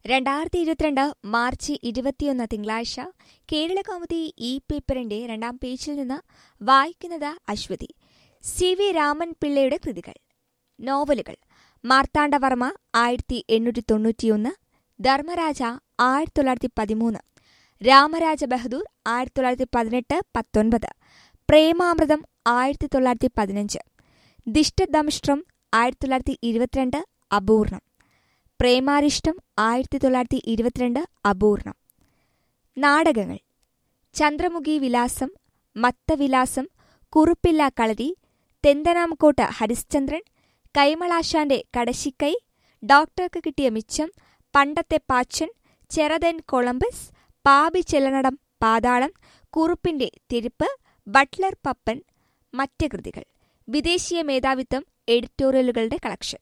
രണ്ടായിരത്തി ഇരുപത്തിരണ്ട് മാർച്ച് ഇരുപത്തിയൊന്ന് തിങ്കളാഴ്ച കേരളകൗമുദി ഈ പേപ്പറിന്റെ രണ്ടാം പേജിൽ നിന്ന് വായിക്കുന്നത് അശ്വതി സി വി രാമൻ പിള്ളയുടെ കൃതികൾ നോവലുകൾ മാർത്താണ്ഡവർമ്മ ആയിരത്തി എണ്ണൂറ്റി തൊണ്ണൂറ്റിയൊന്ന് ധർമ്മരാജ ആയിരത്തി തൊള്ളായിരത്തി പതിമൂന്ന് രാമരാജ ബഹദൂർ ആയിരത്തി തൊള്ളായിരത്തി പതിനെട്ട് പത്തൊൻപത് പ്രേമാമൃതം ആയിരത്തി തൊള്ളായിരത്തി പതിനഞ്ച് ദിഷ്ടദംഷ്ട്രം ആയിരത്തി തൊള്ളായിരത്തി ഇരുപത്തിരണ്ട് അപൂർണം പ്രേമാരിഷ്ടം ആയിരത്തി തൊള്ളായിരത്തി ഇരുപത്തിരണ്ട് അപൂർണം നാടകങ്ങൾ ചന്ദ്രമുഖി വിലാസം മത്തവിലാസം കുറുപ്പില്ല കളരി തെന്തനാംകോട്ട് ഹരിശ്ചന്ദ്രൻ കൈമളാശാന്റെ കടശിക്കൈ ഡോക്ടർക്ക് കിട്ടിയ മിച്ചം പണ്ടത്തെ പാച്ചൻ ചെറതൻ കൊളംബസ് പാപി ചെലനടം പാതാളം കുറുപ്പിന്റെ തിരിപ്പ് ബട്ട്ലർ പപ്പൻ മറ്റ് കൃതികൾ വിദേശീയ മേധാവിത്വം എഡിറ്റോറിയലുകളുടെ കളക്ഷൻ